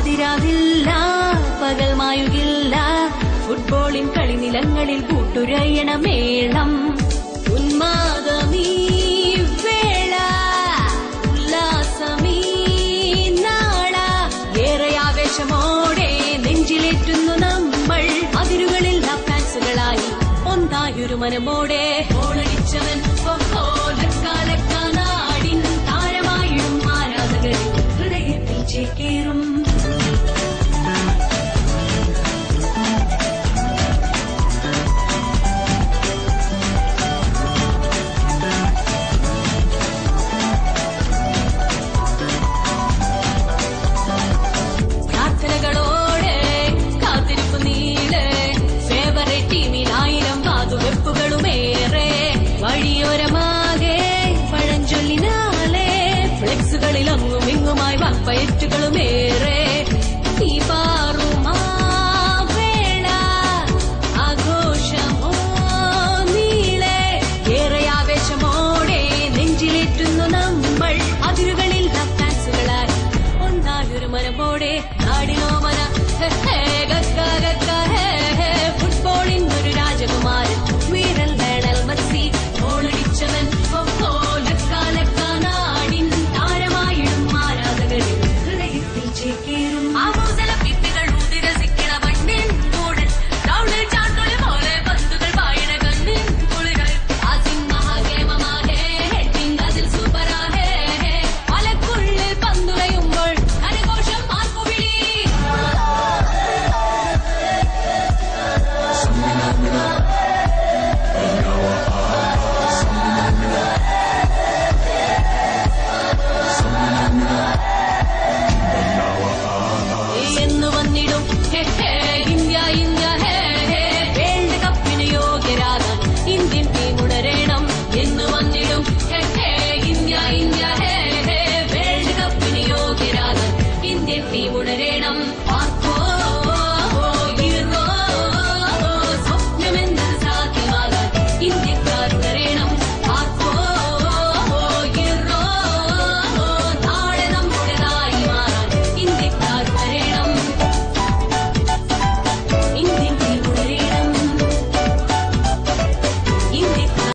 പാതിരാവില്ല പകൽ മായുകില്ല ഫുട്ബോളിൻ കളിനിലങ്ങളിൽ കൂട്ടുരയണ മേളം ഉന്മാദമീ വേള ഉല്ലാസമീ നാള ഏറെ ആവേശമോടെ നെഞ്ചിലേറ്റുന്നു നമ്മൾ അതിരുകളില്ല ഫാൻസുകളായി ഒന്നായൊരു മനമോടെ ഓളടിച്ചവൻ കാലക്കാനാടിൻ താരമായിടും ആരാധകർ ഹൃദയത്തിൽ ചേക്കേറും പ്രാർത്ഥനകളോടെ കാത്തിരിപ്പ് നീളെ ഫേവറേറ്റ് ടീമിൽ ആയിരം വാതുവെപ്പുകളുമേറെ വഴിയോരമാകെ പഴഞ്ചൊല്ലിനാലെ ഫ്ലെക്സുകളിൽ അങ്ങും ഇങ്ങുമായി വമ്പയറ്റുകളുമേറെ ഈ പാറുമാ വേള ആഘോഷമോ നീളെ ഏറെ ആവേശമോടെ നെഞ്ചിലേറ്റുന്നു നമ്മൾ അതിരുകളിൽ ഫാൻസുകളായി ഒന്നായൊരു മനമോടെ നാടിനോ മന ഹെ, ഹെ, ഗക്ക, ഗക്ക, ഹെ, ഹെ. ഫുട്ബോളിൻ ഒരു രാജകുമാരൻ വീരൻ ലയണൽ മെസ്സി ഗോളടിച്ചവൻ ഓ, ലക്ക, ലക്ക, നാടിൻ താരമായിടും ആരാധകരിൽ ഹൃദയത്തിൽ ചേക്കേറും ആമോദല ഭിത്തികൾ ഊതി രസിക്കണ മണ്ണിൻ മൂടൽ റൗണ്ടിൽ ചാട്ടൊളി പോലെ പന്തുകൾ പായണ കണ്ണിൻ കുളികൾ ആസിൻ മഹാഗേമമാഹേ ഹെഡിങ് അതിൽ സൂപ്പറാഹേ വലക്കുള്ളിൽ പന്തുറയുമ്പോൾ കരഘോഷം ആർപ്പുവിളി എന്ന് വന്നിടും ഹെ, ഹെ, ഇന്ത്യ ഇന്ന്